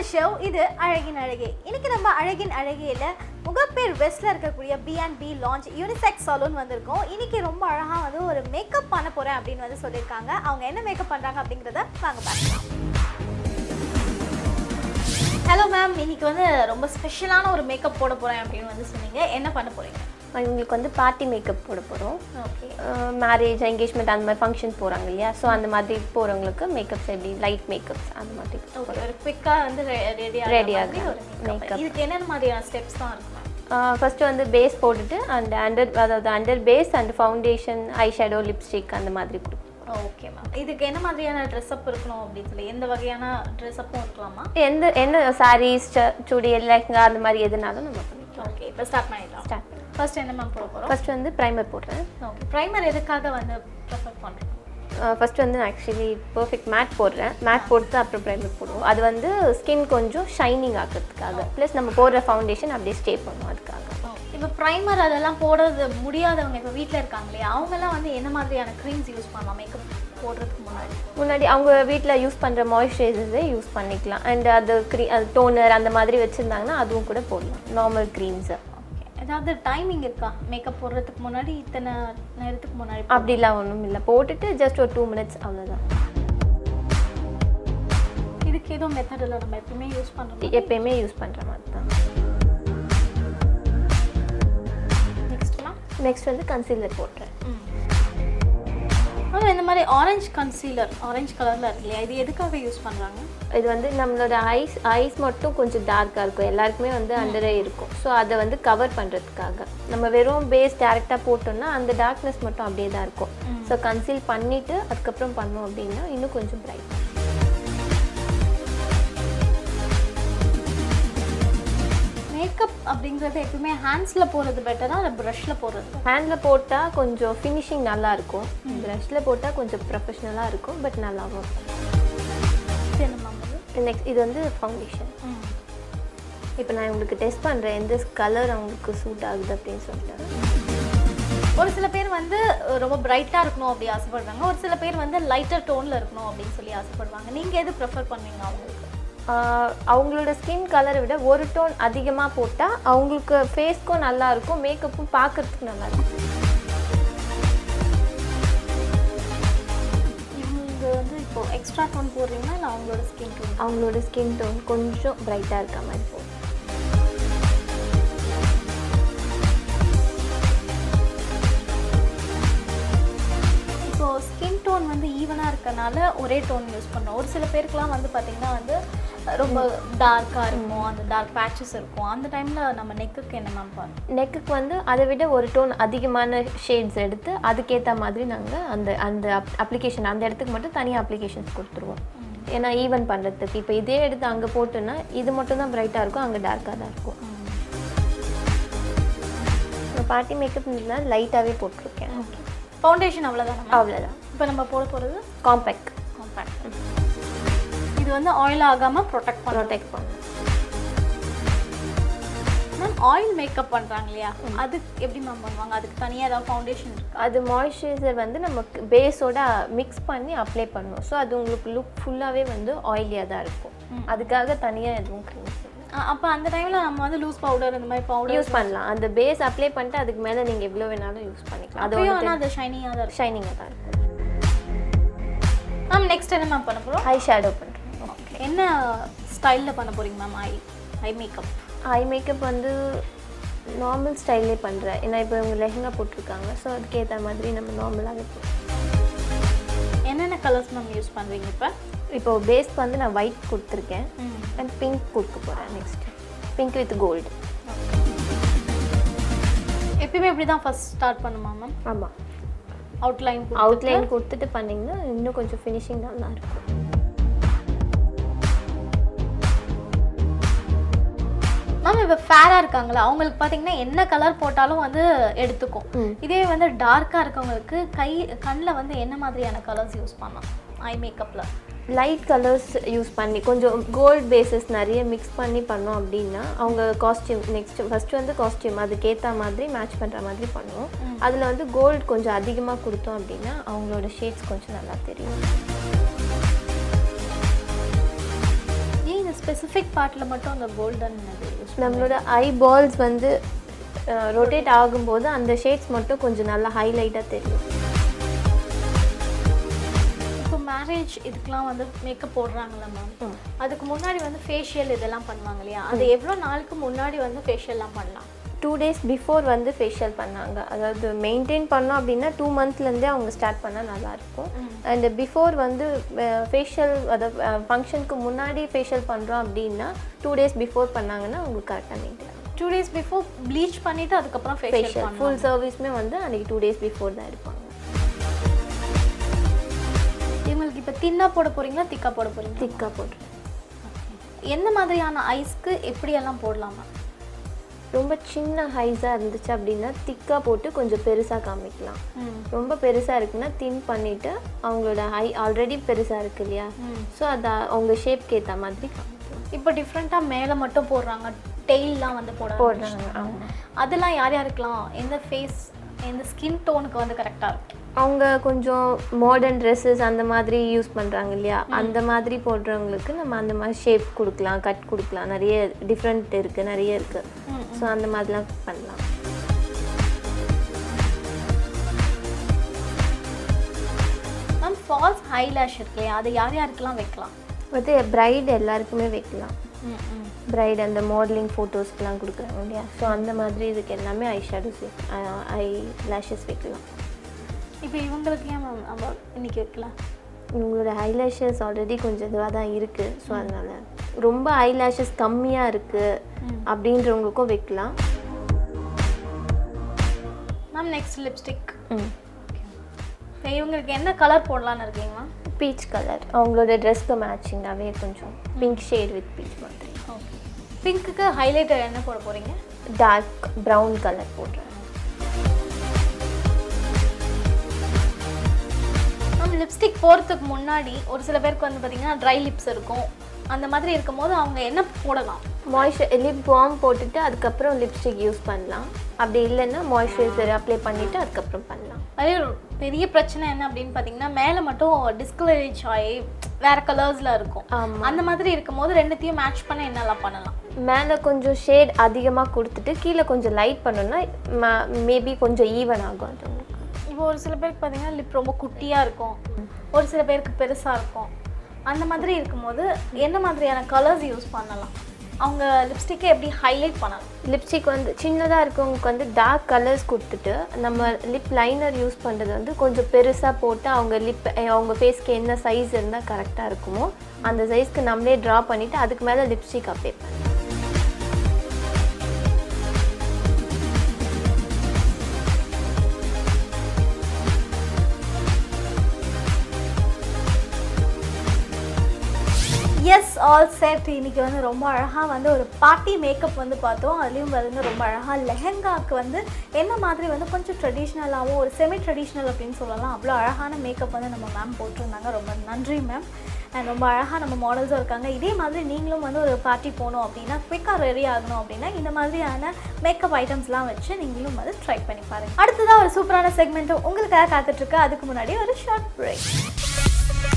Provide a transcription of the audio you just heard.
Show இது அழகின் அழகே இன்னைக்கு நம்ம அழகின் அழகேல முகப்பேர் வெஸ்ட்ல இருக்கக்கூடிய P and P launch unisex salon வந்திருக்கோம் இன்னைக்கு ரொம்ப அழகா வந்து ஒரு மேக்கப் பண்ண போறேன் அப்படின்னு வந்து சொல்லியிருக்காங்க அவங்க என்ன மேக்கப் பண்றாங்க அப்படிங்கறத வாங்க பார்க்கலாம் ஹலோ மேம் இன்னைக்கு வந்து ரொம்ப ஸ்பெஷலான ஒரு மேக்கப் போட போறேன் அப்படின்னு வந்து சொன்னீங்க என்ன பண்ண போறீங்க இவங்களுக்கு வந்து பார்ட்டி மேக்கப் போட போகிறோம் ஓகே மேரேஜ் என்கேஜ்மெண்ட் அந்த மாதிரி ஃபங்க்ஷன் போகிறாங்க இல்லையா ஸோ அந்த மாதிரி போகிறவங்களுக்கு மேக்கப்ஸ் எப்படி லைட் மேக்கப்ஸ் அந்த மாதிரி ஓகே ஒரு குவிக்கா வந்து ரெடி Ready ஆகி ஆக ஒரு மேக்கப் makeup. இதுக்கு என்னென்ன மாதிரியான ஸ்டெப்ஸ் தான் இருக்கும் ஃபஸ்ட்டு வந்து பேஸ் போட்டுட்டு அந்த அண்டர் அதாவது under base and foundation eye shadow lipstick அந்த மாதிரி கொடுக்கும் ஓகே மேம் இதுக்கு என்ன மாதிரியான ட்ரெஸ் அப் இருக்கணும் அப்படின்னு சொல்லி எந்த வகையான ட்ரெஸ் அப்பும் இருக்கலாமா எந்த என்ன சாரீஸ் சுடி லெஹங்கா அந்த மாதிரி எதுனாலும் நம்ம பண்ணிக்கலாம் ஓகே இப்போ ஸ்டார்ட் பண்ணிடலாம் ஸ்டார்ட் ஃபர்ஸ்ட் என்ன மேம் போட போகிறோம் ஃபஸ்ட்டு வந்து ப்ரைமர் போடுறேன் ஓகே ப்ரைமர் எதுக்காக வந்து ப்ரிஃபர் பண்ணுறோம் ஃபஸ்ட்டு வந்து நான் ஆக்சுவலி பர்ஃபெக்ட் மேட் போடுறேன் மேட் போட்டு அப்புறம் ப்ரைமர் போடுவோம் அது வந்து ஸ்கின் கொஞ்சம் ஷைனிங் ஆகிறதுக்காக ப்ளஸ் நம்ம போடுற ஃபவுண்டேஷன் அப்படியே ஸ்டே பண்ணும் அதுக்காக இப்போ ப்ரைமர் அதெல்லாம் போடுறது முடியாதவங்க இப்போ வீட்டில் இருக்காங்க இல்லையா அவங்கெல்லாம் வந்து என்ன மாதிரியான க்ரீம்ஸ் யூஸ் பண்ணலாம் மேக்கப் போடுறதுக்கு முன்னாடி முன்னாடி அவங்க வீட்டில் யூஸ் பண்ணுற மாய்ஸ்சரைசர்ஸே யூஸ் பண்ணிக்கலாம் அண்ட் அது க்ரீ அது டோனர் அந்த மாதிரி வச்சுருந்தாங்கன்னா அதுவும் கூட போடலாம் நார்மல் க்ரீம்ஸு ஓகே ஏதாவது டைமிங் இருக்கா மேக்கப் போடுறதுக்கு முன்னாடி இத்தனை நேரத்துக்கு முன்னாடி அப்படிலாம் ஒன்றும் இல்லை போட்டுட்டு ஜஸ்ட் ஒரு டூ மினிட்ஸ் அவ்வளோதான் இதுக்கு ஏதோ மெத்தடில் நம்ம எப்பவுமே யூஸ் பண்ணுறோம் எப்பயுமே யூஸ் பண்ணுற மாதிரி தான் நெக்ஸ்ட்லாம் நெக்ஸ்ட் வந்து கன்சீலர் போடுறேன் மேம் இந்த மாதிரி ஆரஞ்சு கன்சீலர் ஆரஞ்சு கலரில் இருக்கு இல்லையா இது எதுக்காக யூஸ் பண்ணுறாங்க இது வந்து நம்மளோட ஐஸ் ஐஸ் மட்டும் கொஞ்சம் டார்க்காக இருக்கும் எல்லாருக்குமே வந்து அண்டரே இருக்கும் ஸோ அதை வந்து கவர் பண்ணுறதுக்காக நம்ம வெறும் பேஸ் டேரெக்டாக போட்டோம்னா அந்த டார்க்னஸ் மட்டும் அப்படியே தான் இருக்கும் ஸோ கன்சீல் பண்ணிவிட்டு அதுக்கப்புறம் பண்ணோம் அப்படின்னா இன்னும் கொஞ்சம் பிரைட் மேக்கப் அப்படிங்கிறது எப்பவுமே ஹேண்ட்ஸில் போடுறது பெட்டரா இல்லை ப்ரஷில் போடுறது ஹேண்டில் போட்டால் கொஞ்சம் ஃபினிஷிங் நல்லா இருக்கும் ப்ரஷில் போட்டால் கொஞ்சம் ப்ரொஃபஷ்னலாக இருக்கும் பட் நல்லாவும் இருக்கும் இது என்ன மேம் இது நெக்ஸ்ட் இது வந்து ஃபவுண்டேஷன் ம் இப்போ நான் உங்களுக்கு டெஸ்ட் பண்ணுறேன் எந்த கலர் அவங்களுக்கு சூட் ஆகுது அப்படின்னு சொல்லிட்டு ஒரு சில பேர் வந்து அஹ், ரொம்ப பிரைட்டாக இருக்கணும் அப்படி ஆசைப்படுறாங்க ஒரு சில பேர் வந்து லைட்டர் டோனில் இருக்கணும் அப்படின்னு சொல்லி ஆசைப்படுவாங்க நீங்கள் எது ப்ரிஃபர் பண்ணுவீங்க அவங்களுக்கு ஆஹ் அவங்களோட ஸ்கின் கலரை விட ஒரு டோன் அதிகமாக போட்டால் அவங்களுக்கு ஃபேஸ்க்கும் நல்லா இருக்கும் மேக்கப்பும் பார்க்கறதுக்கு நல்லா இருக்கும் இவங்க வந்து இப்போ எக்ஸ்ட்ரா டோன் போடுறீங்கன்னா இல்லை அவங்களோட ஸ்கின் டோன் அவங்களோட ஸ்கின் டோன் கொஞ்சம் பிரைட்டாக இருக்க மாதிரி போகும் இப்போ ஸ்கின் டோன் வந்து ஈவனாக இருக்கனால ஒரே டோன் யூஸ் பண்ணோம் ஒரு சில பேருக்குலாம் வந்து பார்த்திங்கன்னா வந்து ரொம்ப டார்க்காக இருக்கும் அந்த டார்க் பேச்சஸ் இருக்கும் அந்த டைமில் நம்ம நெக்குக்கு என்ன மேம் பண்ணும் நெக்குக்கு வந்து அதை விட ஒரு டோன் அதிகமான ஷேட்ஸ் எடுத்து அதுக்கேற்ற மாதிரி நாங்கள் அந்த அந்த அப்ளிகேஷன் அந்த இடத்துக்கு மட்டும் தனியாக அப்ளிகேஷன்ஸ் கொடுத்துருவோம் ஏன்னா ஈவன் பண்ணுறதுக்கு இப்போ இதே எடுத்து அங்கே போட்டோன்னா இது மட்டும் தான் பிரைட்டாக இருக்கும் அங்கே டார்க்காக தான் இருக்கும் பார்ட்டி மேக்கப் லைட்டாகவே போட்டிருக்கேன் ஃபவுண்டேஷன் அவ்வளோதானே அவ்வளோதான் இப்போ நம்ம போட போகிறது காம்பேக்ட் காம்பேக்ட் இது வந்து ஆயில் ஆகாமல் ப்ரொடெக்ட் பண்ணுறோம் ப்ரொடெக்ட் பண்ணும் மேம் ஆயில் மேக்கப் பண்ணுறாங்க இல்லையா அது எப்படி மேம் பண்ணுவாங்க அதுக்கு தனியாக ஏதாவது ஃபவுண்டேஷன் இருக்கா அது மாய்ஸ்சரைசர் வந்து நமக்கு பேஸோட மிக்ஸ் பண்ணி அப்ளை பண்ணும் ஸோ அது உங்களுக்கு லுக் ஃபுல்லாகவே வந்து ஆயிலியாக தான் இருக்கும் அதுக்காக தனியாக எதுவும் க்ரீம்ஸ் அப்போ அந்த டைமில் நம்ம வந்து லூஸ் பவுடர் இந்த மாதிரி பவுடர் யூஸ் பண்ணலாம் அந்த பேஸ் அப்ளை பண்ணிட்டு அதுக்கு மேலே நீங்கள் எவ்வளோ வேணாலும் யூஸ் பண்ணிக்கலாம் அது அப்பயும் ஆனால் அது ஷைனிங்காக தான் இருக்கும் ஷைனிங்காக தான் இருக்கும் மேம் நெக்ஸ்ட் என்ன மேம் பண்ண போகிறோம் ஐ ஷேடோ பண்ணுறோம் என்ன ஸ்டைலில் பண்ண போகிறீங்க ma'am eye eye makeup eye makeup வந்து நார்மல் ஸ்டைல்லே பண்ணுறேன் ஏன்னா இப்போ இவங்க லெஹங்கா போட்டிருக்காங்க ஸோ அதுக்கேற்ற மாதிரி நம்ம நார்மலாகவே போடுறோம் என்னென்ன கலர்ஸ் மேம் யூஸ் பண்ணுறீங்க இப்போ இப்போ பேஸ்க்கு வந்து நான் ஒயிட் கொடுத்துருக்கேன் அண்ட் பிங்க் கொடுக்க போகிறேன் நெக்ஸ்ட் பிங்க் வித் கோல்டு எப்பயுமே இப்படி தான் ஃபர்ஸ்ட் ஸ்டார்ட் பண்ணுமா மேம் ஆமாம் அவுட்லைன் அவுட்லைன் கொடுத்துட்டு பண்ணிங்கன்னா இன்னும் கொஞ்சம் ஃபினிஷிங் நல்லா இருக்கும் மேம் இப்போ ஃபேராக இருக்காங்களா அவங்களுக்கு பார்த்தீங்கன்னா என்ன கலர் போட்டாலும் வந்து எடுத்துக்கும் ம். இதே வந்து டார்க்காக இருக்கவங்களுக்கு கை கண்ணில் வந்து என்ன மாதிரியான கலர்ஸ் யூஸ் பண்ணலாம் ஐ மேக்கப்பில் லைட் கலர்ஸ் யூஸ் பண்ணி கொஞ்சம் கோல்ட் பேசஸ் நிறைய மிக்ஸ் பண்ணி பண்ணோம் அப்படின்னா அவங்க காஸ்டியூம் நெக்ஸ்ட் ஃபர்ஸ்ட் வந்து காஸ்டியூம் அதுக்கேற்ற மாதிரி மேட்ச் பண்ணுற மாதிரி பண்ணுவோம் அதில் வந்து கோல்டு கொஞ்சம் அதிகமாக கொடுத்தோம் அப்படின்னா அவங்களோட ஷேட்ஸ் கொஞ்சம் நல்லா தெரியும் ஏன் இந்த ஸ்பெசிஃபிக் பார்ட்டில் மட்டும் அந்த கோல்டன் அது use நம்மளோட ஐ பால்ஸ் வந்து ரொட்டேட் ஆகும்போது அந்த ஷேட்ஸ் மட்டும் கொஞ்சம் நல்லா ஹைலைட்டாக தெரியும் இப்போ மேரேஜ் இதுக்கெலாம் வந்து மேக்கப் போடுறாங்கல்ல மேம் அதுக்கு முன்னாடி வந்து ஃபேஷியல் இதெல்லாம் பண்ணுவாங்க இல்லையா அது எவ்வளோ நாளுக்கு முன்னாடி வந்து ஃபேஷியல்லாம் பண்ணலாம் டூ டேஸ் பிஃபோர் வந்து ஃபேஷியல் பண்ணாங்க அதாவது மெயின்டைன் பண்ணோம் அப்படின்னா டூ மந்த்லேருந்தே அவங்க ஸ்டார்ட் பண்ணால் நல்லாயிருக்கும் அண்ட் பிஃபோர் வந்து ஃபேஷியல் அதாவது ஃபங்க்ஷனுக்கு முன்னாடி ஃபேஷியல் பண்ணுறோம் அப்படின்னா டூ டேஸ் பிஃபோர் பண்ணாங்கன்னா அவங்களுக்கு கரெக்டாக maintain two days before bleach பண்ணிவிட்டு அதுக்கப்புறம் ஃபேஷியல் ஃபேஷியல் பண்ணலாம் ஃபுல் சர்வீஸுமே வந்து அன்றைக்கி டூ டேஸ் பிஃபோர் தான் இருப்பாங்க இவங்களுக்கு இப்போ தின்னாக போட போகிறீங்களா திக்கா போட போகிறீங்களா திக்காக போட்டு எந்த மாதிரியான ஐஸ்க்கு எப்படியெல்லாம் போடலாமா ரொம்ப சின்ன ஹைஸாக இருந்துச்சு அப்படின்னா திக்காக போட்டு கொஞ்சம் பெருசாக காமிக்கலாம் ரொம்ப பெருசாக இருக்குன்னா தின் பண்ணிவிட்டு அவங்களோட ஹை ஆல்ரெடி பெருசாக இருக்கு இல்லையா ஸோ அதை அவங்க ஷேப்க்கு ஏற்ற மாதிரி காமிக்கலாம் இப்போ டிஃப்ரெண்ட்டாக மேலே மட்டும் போடுறாங்க டெய்லாம் வந்து போட போடுறாங்க ஆமாம் அதெல்லாம் யார் யாருக்கெல்லாம் எந்த ஃபேஸ் எந்த ஸ்கின் டோனுக்கு வந்து கரெக்டாக இருக்கும் அவங்க கொஞ்சம் மாடர்ன் ட்ரெஸ்ஸஸ் அந்த மாதிரி யூஸ் பண்ணுறாங்க இல்லையா அந்த மாதிரி போடுறவங்களுக்கு நம்ம அந்த மாதிரி ஷேப் கொடுக்கலாம் கட் கொடுக்கலாம் நிறைய டிஃப்ரெண்ட் இருக்குது நிறைய இருக்குது ஸோ அந்த மாதிரிலாம் பண்ணலாம் மேம் ஃபால்ஸ் ஹைலாஷ் இருக்கு இல்லையா அது யார் யாருக்கெல்லாம் வைக்கலாம் வந்து பிரைட் எல்லாருக்குமே வைக்கலாம் பிரைட் அந்த மாடலிங் ஃபோட்டோஸ்க்கெலாம் கொடுக்குறாங்க இல்லையா ஸோ அந்த மாதிரி இதுக்கு எல்லாமே ஐ ஷேடோஸ் ஐ லேஷஸ் வைக்கலாம் இப்போ இவங்களுக்கு ஏன் மேம் நம்ம இன்னைக்கு வைக்கலாம் உங்களோட ஐலேஷஸ் ஆல்ரெடி கொஞ்சம் இதுவாக தான் இருக்குது ஸோ அதனால் ரொம்ப ஐலேஷஸ் கம்மியாக இருக்குது அப்படின்றவங்களுக்கும் வைக்கலாம் மேம் நெக்ஸ்ட் லிப்ஸ்டிக் ம் இப்போ இவங்களுக்கு என்ன கலர் போடலான்னு இருக்கீங்க மேம் பீச் கலர் அவங்களோட ட்ரெஸ்க்கு மேட்சிங்காகவே கொஞ்சம் பிங்க் ஷேட் வித் பீச் மாதிரி ஓகே பிங்க்குக்கு ஹைலைட்டர் என்ன போட போகிறீங்க டார்க் ப்ரௌன் கலர் போடுறேன் மேம் லிப்ஸ்டிக் போகிறதுக்கு முன்னாடி ஒரு சில பேருக்கு வந்து பார்த்தீங்கன்னா ட்ரை லிப்ஸ் இருக்கும் அந்த மாதிரி இருக்கும்போது அவங்க என்ன போடலாம் மாய்ஸ்சர் லிப் பாம் போட்டுட்டு அதுக்கப்புறம் லிப்ஸ்டிக் யூஸ் பண்ணலாம் அப்படி இல்லைன்னா மாய்ஸ்சரைசர் அப்ளை பண்ணிவிட்டு அதுக்கப்புறம் பண்ணலாம் அதே ஒரு பெரிய பிரச்சனை என்ன அப்படின்னு பார்த்தீங்கன்னா மேலே மட்டும் டிஸ்கலரேஜ் ஆகி வேற கலர்ஸில் இருக்கும் ஆமாம் அந்த மாதிரி இருக்கும்போது ரெண்டுத்தையும் மேட்ச் பண்ண என்னெல்லாம் பண்ணலாம் மேலே கொஞ்சம் ஷேட் அதிகமாக கொடுத்துட்டு கீழே கொஞ்சம் லைட் பண்ணோன்னா மேபி கொஞ்சம் ஈவன் ஆகும் அது உங்களுக்கு இப்போ ஒரு சில பேருக்கு பார்த்தீங்கன்னா லிப் ரொம்ப குட்டியாக இருக்கும் ஒரு சில பேருக்கு பெருசாக இருக்கும் அந்த மாதிரி இருக்கும்போது என்ன மாதிரியான கலர்ஸ் யூஸ் பண்ணலாம் அவங்க லிப்ஸ்டிக்கை எப்படி ஹைலைட் பண்ணலாம் லிப்ஸ்டிக் வந்து சின்னதாக இருக்கவங்களுக்கு வந்து டார்க் கலர்ஸ் கொடுத்துட்டு நம்ம லிப் லைனர் யூஸ் பண்ணுறது வந்து கொஞ்சம் பெருசாக போட்டு அவங்க லிப் அவங்க ஃபேஸ்க்கு என்ன சைஸ் இருந்தால் கரெக்டாக இருக்குமோ அந்த சைஸ்க்கு நம்மளே ட்ரா பண்ணிவிட்டு அதுக்கு மேலே லிப்ஸ்டிக் அப்ளை பண்ணலாம் எஸ் ஆல் செட் இன்னைக்கு வந்து ரொம்ப அழகாக வந்து ஒரு பார்ட்டி மேக்கப் வந்து பார்த்தோம் அதுலேயும் வந்து ரொம்ப அழகாக லெஹெங்காக்கு வந்து என்ன மாதிரி வந்து கொஞ்சம் ட்ரெடிஷ்னலாகவும் ஒரு செமி ட்ரெடிஷ்னல் அப்படின்னு சொல்லலாம் அவ்வளோ அழகான மேக்கப் வந்து நம்ம மேம் போட்டிருந்தாங்க ரொம்ப நன்றி மேம் அண்ட் ரொம்ப அழகாக நம்ம மாடல்ஸும் இருக்காங்க இதே மாதிரி நீங்களும் வந்து ஒரு பார்ட்டி போகணும் அப்படின்னா குயிக்காக ரெடி ஆகணும் அப்படின்னா இந்த மாதிரியான மேக்கப் ஐட்டம்ஸ்லாம் வச்சு நீங்களும் வந்து ட்ரை பண்ணி பாருங்க அடுத்ததாக ஒரு சூப்பரான செக்மெண்ட்டும் உங்களுக்காக காத்துட்ருக்கு அதுக்கு முன்னாடி ஒரு ஷார்ட் பிரேக்